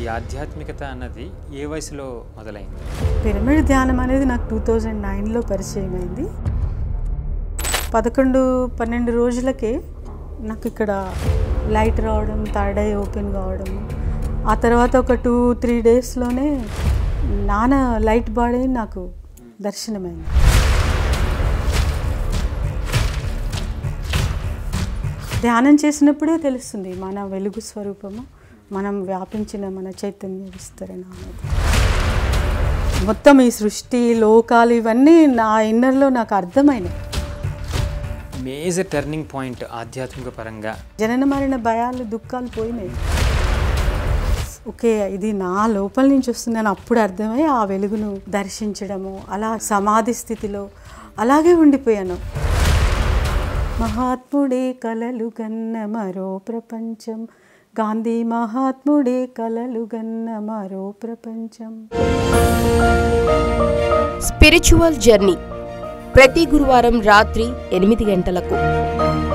ఆధ్యాత్మికత అన్నది ఏ వయసులో మొదలైంది పిరమిడ్ ధ్యానం అనేది నాకు టూ థౌజండ్ నైన్లో పరిచయం అయింది పదకొండు పన్నెండు రోజులకే నాకు ఇక్కడ లైట్ రావడం థర్డ్ ఐ ఓపెన్ కావడం ఆ తర్వాత ఒక టూ త్రీ డేస్లోనే నాన్న లైట్ బాడీ నాకు దర్శనమైంది ధ్యానం చేసినప్పుడే తెలుస్తుంది మన వెలుగు స్వరూపము మనం వ్యాపించిన మన చైతన్య విస్తరణ అనేది మొత్తం ఈ సృష్టి లోకాలు ఇవన్నీ నా ఇన్నర్లో నాకు అర్థమైనాయి మేజర్ టర్నింగ్ పాయింట్ ఆధ్యాత్మిక పరంగా జనన మరణ భయాలు దుఃఖాలు పోయినాయి ఓకే ఇది నా లోపల నుంచి వస్తుందని అప్పుడు అర్థమై ఆ వెలుగును దర్శించడము అలా సమాధి స్థితిలో అలాగే ఉండిపోయాను మహాత్ముడే కలలు గన్న మరో ప్రపంచం గాంధీ మహాత్ముడే కలలు గన్న మరో ప్రపంచం స్పిరిచువల్ జర్నీ ప్రతి గురువారం రాత్రి ఎనిమిది గంటలకు